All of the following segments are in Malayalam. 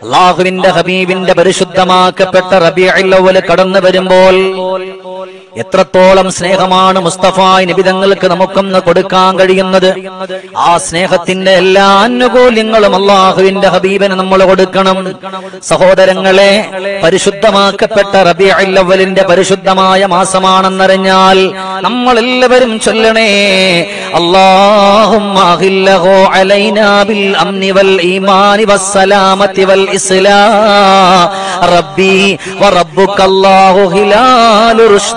അള്ളാഹുവിന്റെ ഹബീബിന്റെ പരിശുദ്ധമാക്കപ്പെട്ട റബിഅൽ കടന്നു വരുമ്പോൾ എത്രത്തോളം സ്നേഹമാണ് മുസ്തഫ നിബിതങ്ങൾക്ക് നമുക്കൊന്ന് കൊടുക്കാൻ കഴിയുന്നത് ആ സ്നേഹത്തിന്റെ എല്ലാ ആനുകൂല്യങ്ങളും അള്ളാഹുവിന്റെ ഹബീബിന് നമ്മൾ കൊടുക്കണം സഹോദരങ്ങളെ പരിശുദ്ധമാക്കപ്പെട്ട റബിഅല്ലിന്റെ പരിശുദ്ധമായ മാസമാണെന്നറിഞ്ഞാൽ നമ്മൾ എല്ലാവരും ചൊല്ലണേ اللهم أغله علينا بالأمن والإيمان والسلامة والإسلام ربي وربك الله هلال رشد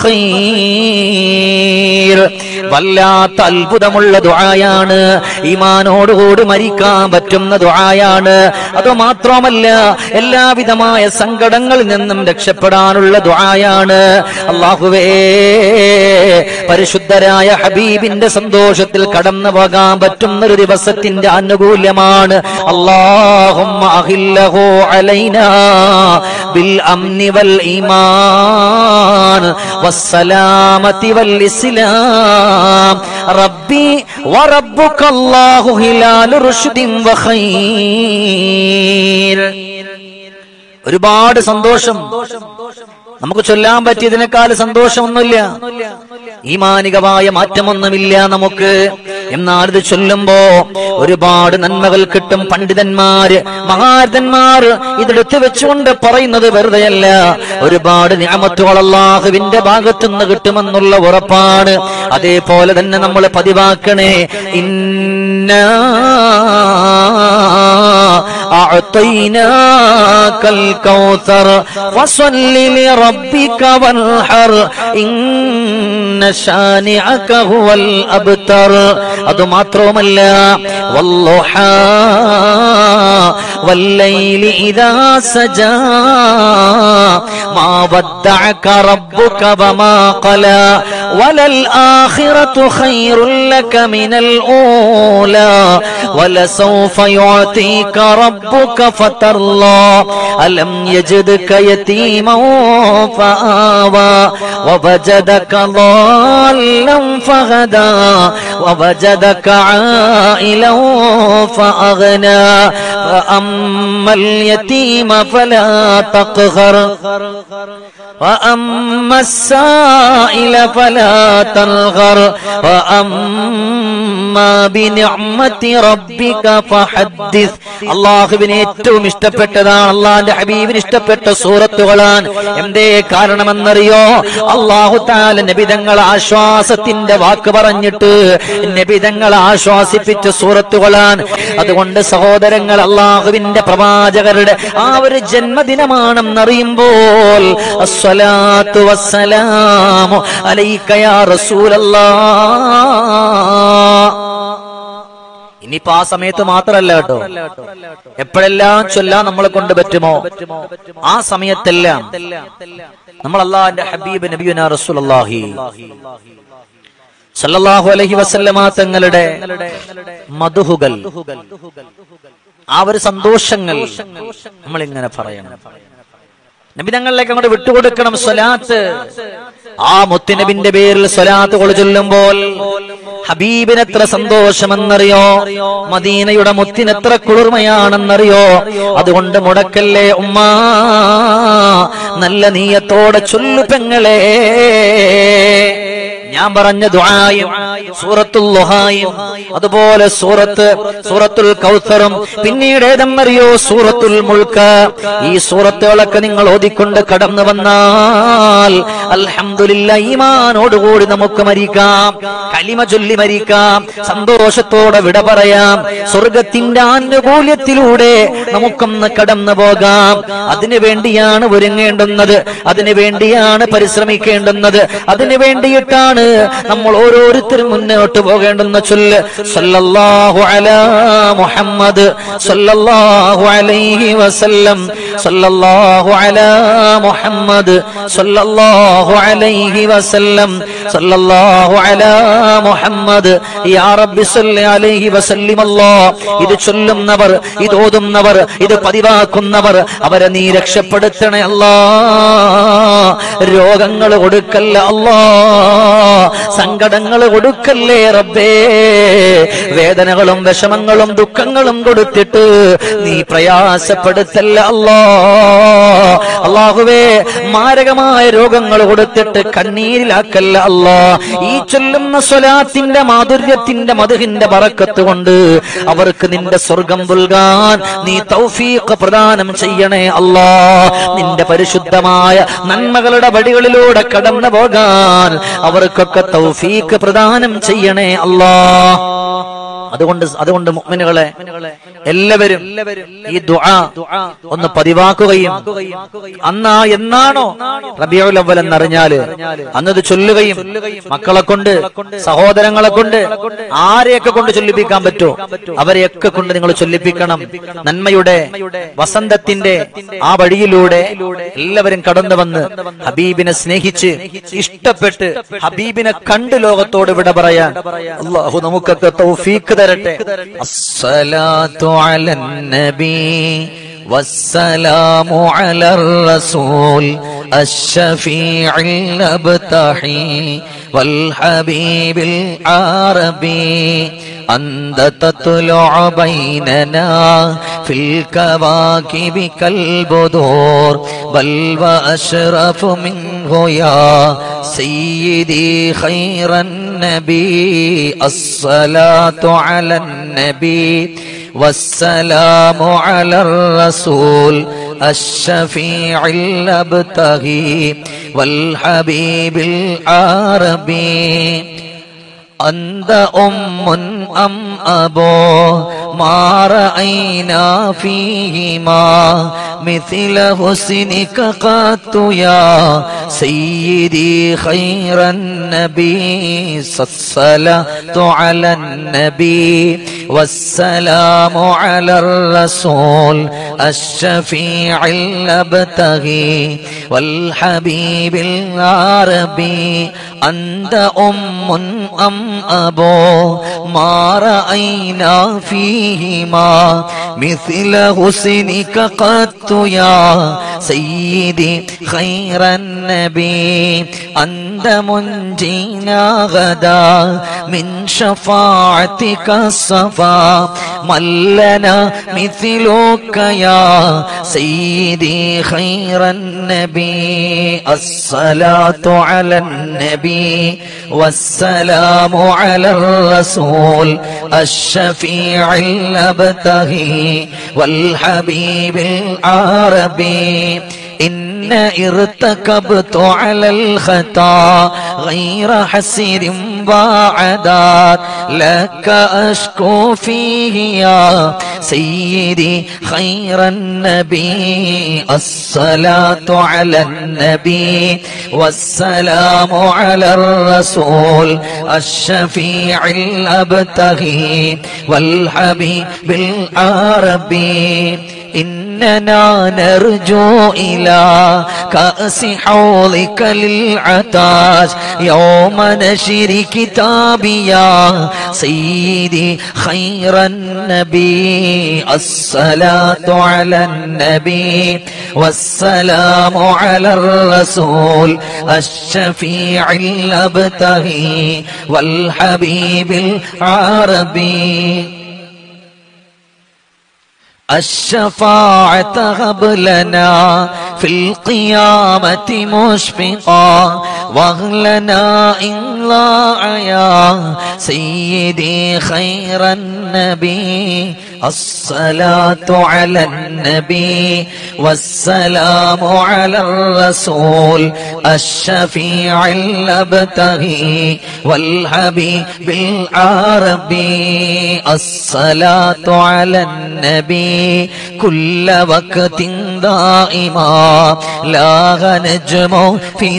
وخير വല്ലാത്ത അത്ഭുതമുള്ള ദുആയാണ് ഈമാനോടുകൂടി മരിക്കാൻ പറ്റുന്ന ദുആയാണ് അത് മാത്രമല്ല എല്ലാവിധമായ സങ്കടങ്ങളിൽ നിന്നും രക്ഷപ്പെടാനുള്ള ദുആയാണ് അള്ളാഹുവേ പരിശുദ്ധരായ ഹബീബിന്റെ സന്തോഷത്തിൽ കടന്നു പോകാൻ പറ്റുന്ന ഒരു ദിവസത്തിന്റെ ആനുകൂല്യമാണ് അള്ളാഹുമ്മ അഹില്ലഹു അലൈനാ ബിൽ അംനി വൽ ഈമാൻ വസ്സലാമത്തി വൽ ഇസ്ലാം റബ്ബി വറബ്ബുക അല്ലാഹു ഹിലാലു റുഷ്ദിൻ വഖൈർ ഒരുപാട് സന്തോഷം നമുക്ക് ചൊല്ലാൻ പറ്റിയതിനേക്കാൾ സന്തോഷമൊന്നുമില്ല ഈമാനികമായ മാറ്റമൊന്നുമില്ല നമുക്ക് എന്നാൽ ഇത് ചൊല്ലുമ്പോ ഒരുപാട് നന്മകൾ കിട്ടും പണ്ഡിതന്മാര് മഹാരഥന്മാർ ഇതെടുത്ത് വെച്ചുകൊണ്ട് പറയുന്നത് വെറുതെയല്ല ഒരുപാട് നിയമത്തുകൾ അള്ളാഹുവിന്റെ ഭാഗത്തുനിന്ന് കിട്ടുമെന്നുള്ള ഉറപ്പാണ് അതേപോലെ തന്നെ നമ്മൾ പതിവാക്കണേ ഇന്ന أعطيناك الكوثر فصل لربك وانحر إن شانعك هو الأبتر അത് മാത്രവുമല്ല والضحى والليل إذا سجى ما ودعك ربك وما قلى وللآخرة خير لك من الأولى ولسوف يعطيك ربك فترضى ألم يجدك يتيما فآوى ووجدك ضالا فهدى ووجدك عائلا فأغنى فأما اليتيم فلا تقهر وأما السائل فلا تنغر وأما بنعمة ربك فحدث അള്ളാഹുവിന് ഏറ്റവും ഇഷ്ടപ്പെട്ടതാണ് അള്ളാഹിന്റെ ഹബീബിന് ഇഷ്ടപ്പെട്ട സൂറത്തുകളാണ് എന്തേ കാരണമെന്നറിയോ അള്ളാഹു താല നബിതങ്ങൾ ആശ്വാസത്തിന്റെ വാക്ക് പറഞ്ഞിട്ട് നബിതങ്ങൾ ആശ്വാസിപ്പിച്ച സൂറത്തുകളാണ് അതുകൊണ്ട് സഹോദരങ്ങൾ അള്ളാഹുവിന്റെ പ്രവാചകരുടെ ആ ഒരു ജന്മദിനമാണെന്നറിയുമ്പോൾ അസ്സലാത്തു വസ്സലാമു അലൈക യാ റസൂലല്ലാ ഇനിയിപ്പോ ആ സമയത്ത് മാത്രല്ല കേട്ടോ എപ്പോഴെല്ലാം ചൊല്ലാൻ നമ്മളെ കൊണ്ട് പറ്റുമോ ആ സമയത്തെല്ലാം നമ്മൾ അള്ളാഹിന്റെ ഹബീബ് നബിയുന റസൂലുള്ളാഹി സല്ലല്ലാഹു അലൈഹി വസല്ലമ തങ്ങളുടെ മധുഹുകൾ ആ ഒരു സന്തോഷങ്ങൾ നമ്മൾ ഇങ്ങനെ പറയണം നബിതങ്ങളിലേക്ക് അങ്ങോട്ട് വിട്ടുകൊടുക്കണം സ്വലാത്ത് ആ മുത്തുനബിന്റെ പേരിൽ സ്വലാത്തുകൾ ചൊല്ലുമ്പോൾ ഹബീബിന് എത്ര സന്തോഷമെന്നറിയോ മദീനയുടെ മുത്തിന് എത്ര കുളിർമയാണെന്നറിയോ അതുകൊണ്ട് മുടക്കല്ലേ ഉമ്മ നല്ല നീയത്തോടെ ചൊല്ലു പെങ്ങളെ ഞാൻ പറഞ്ഞ ദുആയും സൂറത്തുൽ ലുഹായും അതുപോലെ സൂറത്ത് സൂറത്തുൽ കൗസറും പിന്നീട് ഏതെന്നറിയോ സൂറത്തുൽ മുൽക്ക് ഈ സൂറത്തുകളൊക്കെ നിങ്ങൾ ഓതിക്കൊണ്ട് കടന്നു വന്നാൽ അൽഹംദുലില്ലാ ഈമാനോടുകൂടി നമുക്ക് മരിക്കാം കലിമ ചൊല്ലി മരിക്കാം സന്തോഷത്തോടെ വിട പറയാം സ്വർഗത്തിന്റെ ആനുകൂല്യത്തിലൂടെ നമുക്കൊന്ന് കടന്നു പോകാം അതിനു വേണ്ടിയാണ് ഒരുങ്ങേണ്ടുന്നത് അതിനു വേണ്ടിയാണ് പരിശ്രമിക്കേണ്ടുന്നത് അതിനു വേണ്ടിയിട്ടാണ് നമ്മൾ ഓരോരുത്തരും മുന്നോട്ട് പോകേണ്ടുന്ന ചൊല്ല് സല്ലല്ലാഹു അലാ മുഹമ്മദ് സല്ലല്ലാഹു അലൈഹി വസല്ലം സല്ലല്ലാഹു അലാ മുഹമ്മദ് സല്ലല്ലാഹു അലൈഹി വസല്ലം സല്ലല്ലാഹു അലാ മുഹമ്മദ് യാ റബ്ബി സല്ലി അലൈഹി വസല്ലിം അല്ലാ ഇത് ചൊല്ലുന്നവർ ഇത് ഓതുന്നവർ ഇത് പതിവാക്കുന്നവർ അവരെ നീ രക്ഷപ്പെടുത്തണേ അല്ലാ രോഗങ്ങൾ കൊടുക്കല്ല അല്ലാ സങ്കടങ്ങൾ കൊടുക്കല്ലേ റബ്ബേ വേദനകളും വിഷമങ്ങളും ദുഃഖങ്ങളും കൊടുത്തിട്ട് നീ പ്രയാസപ്പെടുത്തല്ല അല്ലാ അള്ളാഹുവേ മാരകമായ രോഗങ്ങൾ കൊടുത്തിട്ട് കണ്ണീരിലാക്കല്ല അല്ലാ ഈ ചൊല്ലുന്ന സ്വലാത്തിന്റെ മാധുര്യത്തിന്റെ മധുഹിന്റെ ബറക്കത്ത് കൊണ്ട് അവർക്ക് നിന്റെ സ്വർഗം പുൽകാൻ നീ തൗഫീഖ് പ്രദാനം ചെയ്യണേ അല്ലാ നിന്റെ പരിശുദ്ധമായ നന്മകളുടെ വഴികളിലൂടെ കടന്നു പോകാൻ അവർക്കൊക്കെ തൗഫീഖ് പ്രദാനം ചെയ്യണേ അല്ലാ അതുകൊണ്ട് അതുകൊണ്ട് മുഅ്മിനുകളെ എല്ലാവരും ഈ ദുആ ഒന്ന് പതിവാക്കുകയും അന്നാ എന്നാണോ റബിയുൽ അവ്വൽ എന്നറിഞ്ഞാല് അന്നത് ചൊല്ലുകയും മക്കളെ കൊണ്ട് സഹോദരങ്ങളെ കൊണ്ട് ആരെയൊക്കെ കൊണ്ട് ചൊല്ലിപ്പിക്കാൻ പറ്റുമോ അവരെയൊക്കെ കൊണ്ട് നിങ്ങൾ ചൊല്ലിപ്പിക്കണം നന്മയുടെ വസന്തത്തിന്റെ ആ വഴിയിലൂടെ എല്ലാവരും കടന്നു വന്ന് ഹബീബിനെ സ്നേഹിച്ച് ഇഷ്ടപ്പെട്ട് ഹബീബിനെ കണ്ട് ലോകത്തോട് വിട പറയാൻ അള്ളാഹു നമുക്കൊക്കെ തൗഫീക്ക് തരട്ടെ അസ്സലാത്തു അലൻ നബി والسلام على الرسول الشفيع الأبتحي والحبيب العربي أنت تطلع بيننا في الكواكب كالبدور بل وأشرف منه يا سيدي خير النبي الصلاة على النبي والسلام على الرسول الشفيع الأبتغي والحبيب العربي أنت أم أم أبو ما رأينا فيهما مثل حسنك قط يا سيدي خير النبي الصلاة على النبي والسلام على الرسول الشفيع الأبتغي والحبيب العربي أنت أم أم أبو ما رأينا فيهما مثل حسنك قط يا سيدي خير النبي أنت منجينا غدا من شفاعتك الصفا من لنا مثلك يا سيدي خير النبي الصلاة على النبي والسلام على الرسول الشفيع الأبتغي والحبيب العربي إن ارتكبت على الخطا غير حسير وعدات لك أشكو فيه يا سيدي خير النبي الصلاة على النبي والسلام على الرسول الشفيع الأبتغي والحبيب العربي إننا نرجو إلى كأس حوضك للعطاش يوم نشر كتابي يا سيدي خير النبي الصلاة على النبي والسلام على الرسول الشفيع الأبتغي والحبيب العربي الشفاعة هب لنا في القيامة مشفقا واغلنا إن لا يا سيدي خير النبي الصلاة على النبي والسلام على الرسول الشفيع الأبتغي والحبيب العربي الصلاة على النبي كل وقت دائما لاغ نجم في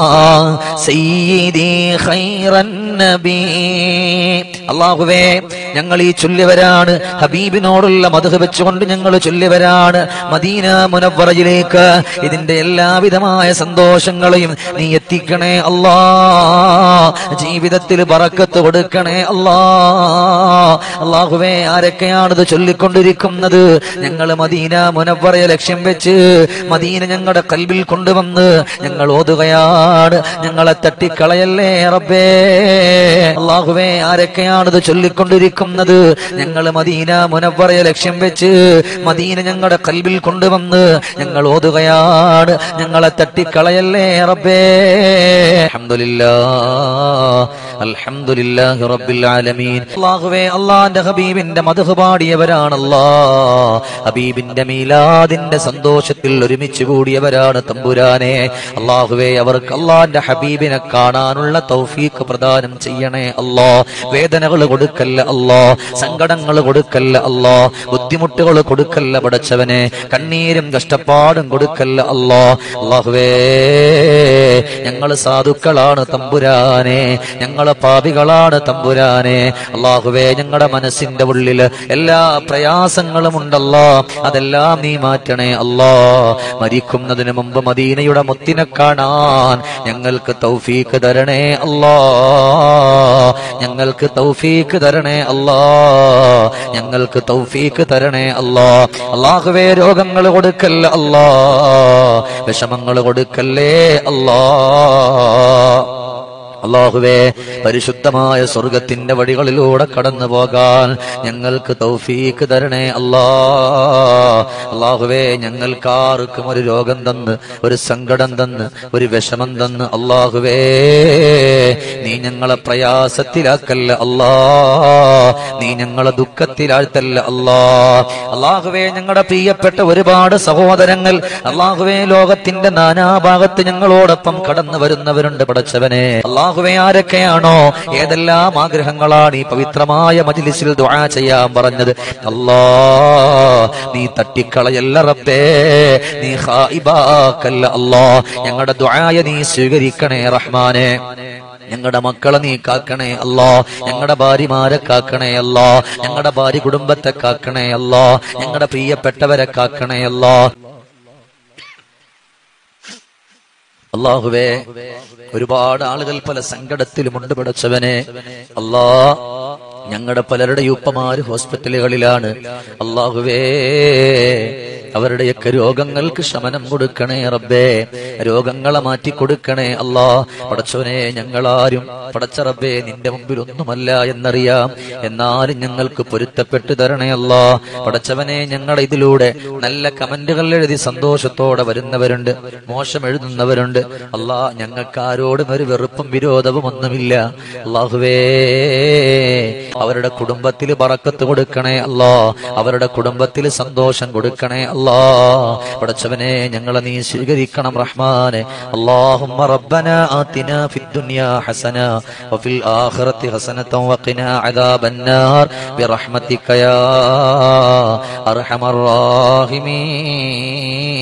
السماء سيدي خير النبي الله ഞങ്ങൾ ഈ ചൊല്ലിയവരാണ് ഹബീബിനോടുള്ള മധു വെച്ചുകൊണ്ട് ഞങ്ങൾ ചൊല്ലിയവരാണ് മദീന മുനവറയിലേക്ക് ഇതിന്റെ എല്ലാവിധമായ സന്തോഷങ്ങളെയും നീ എത്തിക്കണേ അല്ലാ ജീവിതത്തിൽ ബറക്കത്ത് കൊടുക്കണേ അല്ലാ അള്ളാഹുവേ ആരൊക്കെയാണിത് ചൊല്ലിക്കൊണ്ടിരിക്കുന്നത് ഞങ്ങൾ മദീന മുനവറയെ ലക്ഷ്യം വെച്ച് മദീന ഞങ്ങളുടെ കൽബിൽ കൊണ്ടുവന്ന് ഞങ്ങൾ ഓതുകയാണ് ഞങ്ങളെ തട്ടിക്കളയല്ലേ റബ്ബേ അള്ളാഹുവേ ആരൊക്കെയാണിത് ചൊല്ലിക്കൊണ്ടിരിക്കുന്നത് ഞങ്ങൾ മദീന മുനവറയെ ലക്ഷ്യം വെച്ച് മദീന ഞങ്ങളുടെ കൽബിൽ കൊണ്ടുവന്ന് ഞങ്ങൾ ഓതുകയാണ് ഞങ്ങളെ തട്ടിക്കളയല്ലേ റബ്ബേ അൽഹംദുലില്ലാ അൽഹംദുലില്ലാഹി റബ്ബിൽ ആലമീൻ അല്ലാഹുവേ അല്ലാഹുവിന്റെ ഹബീബിന്റെ മദ്ഹ് പാടിയവരാണല്ലാ ഹബീബിന്റെ മീലാദിന്റെ സന്തോഷത്തിൽ ഒരുമിച്ച് കൂടിയവരാണ് തമ്പുരാനെ അല്ലാഹുവേ അവർക്ക് അല്ലാഹുവിന്റെ ഹബീബിനെ കാണാനുള്ള തൗഫീഖ് പ്രദാനം ചെയ്യണേ അല്ലാ വേദനകൾ കൊടുക്കല്ല അല്ലാ സങ്കടങ്ങൾ കൊടുക്കല്ല അല്ലാ ബുദ്ധിമുട്ടുകൾ കൊടുക്കല്ല പടച്ചവനെ കണ്ണീരും കഷ്ടപ്പാടും കൊടുക്കല്ല അല്ലാ അല്ലാഹുവേ ഞങ്ങൾ സാധുക്കളാണ് തമ്പുരാനെ ഞങ്ങൾ പാപികളാണ് തമ്പുരാനെ അള്ളാഹുവേ ഞങ്ങളുടെ മനസ്സിന്റെ ഉള്ളിൽ എല്ലാ പ്രയാസങ്ങളും ഉണ്ടല്ലോ അതെല്ലാം നീ മാറ്റണേ അല്ലാ മരിക്കുന്നതിന് മുമ്പ് മദീനയുടെ മുത്തിനെ കാണാൻ ഞങ്ങൾക്ക് തൗഫീക്ക് തരണേ അല്ലാ ഞങ്ങൾക്ക് തൗഫീക്ക് തരണേ അല്ലാ ഞങ്ങൾക്ക് തൗഫീക്ക് തരണേ അല്ലാ അള്ളാഹുവേ രോഗങ്ങൾ കൊടുക്കല്ല അല്ലാ വിഷമങ്ങൾ കൊടുക്കല്ലേ അല്ലാ അള്ളാഹുവേ പരിശുദ്ധമായ സ്വർഗത്തിന്റെ വഴികളിലൂടെ കടന്നു പോകാൻ ഞങ്ങൾക്ക് തൗഫീക്ക് തരണേ അല്ലാ അള്ളാഹുവേ ഞങ്ങൾക്ക് ആർക്കും ഒരു രോഗം തന്ന് ഒരു സങ്കടം തന്ന് ഒരു വിഷമം തന്ന് അള്ളാഹുവേ നീ ഞങ്ങളെ പ്രയാസത്തിലാക്കല്ല അല്ലാ നീ ഞങ്ങളെ ദുഃഖത്തിലാഴ്ത്തല്ല അല്ലാ അള്ളാഹുവേ ഞങ്ങളുടെ പ്രിയപ്പെട്ട ഒരുപാട് സഹോദരങ്ങൾ അള്ളാഹുവേ ലോകത്തിന്റെ നാനാഭാഗത്ത് ഞങ്ങളോടൊപ്പം കടന്നു വരുന്നവരുണ്ട് പടച്ചവനെ അള്ളാഹുവേ ആരൊക്കെയാണോ ഏതെല്ലാം ആഗ്രഹങ്ങളാണ് ഈ പവിത്രമായ മജിലിസിൽ ദുആ ചെയ്യാൻ പറഞ്ഞത് അല്ലാ നീ തട്ടിക്കളയല്ല റബ്ബേ നീ ഹായിബാക്കല്ല അല്ലാ ഞങ്ങളുടെ ദുആയ നീ സ്വീകരിക്കണേ റഹ്മാനെ ഞങ്ങളുടെ മക്കളെ നീ കാക്കണേ അല്ലാ ഞങ്ങളുടെ ഭാര്യമാരെ കാക്കണേ അല്ലാ ഞങ്ങളുടെ ഭാര്യ കുടുംബത്തെ കാക്കണേ അല്ലാ ഞങ്ങളുടെ പ്രിയപ്പെട്ടവരെ കാക്കണേ അല്ലാ അള്ളാഹുവേ ഒരുപാട് ആളുകൾ പല സങ്കടത്തിലുമുണ്ട് പടച്ചവനെ അല്ലാ ഞങ്ങളുടെ പലരുടെ ഉപ്പമാര് ഹോസ്പിറ്റലുകളിലാണ് അള്ളാഹുവേ അവരുടെയൊക്കെ രോഗങ്ങൾക്ക് ശമനം കൊടുക്കണേ റബ്ബേ രോഗങ്ങളെ മാറ്റി കൊടുക്കണേ അല്ലാ പടച്ചവനെ ഞങ്ങളാരും പടച്ച റബ്ബേ നിന്റെ മുമ്പിൽ ഒന്നുമല്ല എന്നറിയാം എന്നാലും ഞങ്ങൾക്ക് പൊരുത്തപ്പെട്ടു തരണേ അല്ലാ പടച്ചവനെ ഞങ്ങളുടെ ഇതിലൂടെ നല്ല കമന്റുകൾ എഴുതി സന്തോഷത്തോടെ വരുന്നവരുണ്ട് മോശം എഴുതുന്നവരുണ്ട് അല്ലാ ഞങ്ങൾക്ക് ആരോടും ഒരു വെറുപ്പും വിരോധവും ഒന്നുമില്ല അള്ളാഹുവേ അവരുടെ കുടുംബത്തിൽ പറക്കത്ത് കൊടുക്കണേ അല്ലാ അവരുടെ കുടുംബത്തിൽ സന്തോഷം കൊടുക്കണേ അല്ലാ പടച്ചവനെ ഞങ്ങളെ നീ സ്വീകരിക്കണം റഹ്മാനെ اللهم ربنا آتنا في الدنيا حسنة وفي الآخرة حسنة وقنا عذاب النار برحمتك يا أرحم الراحمين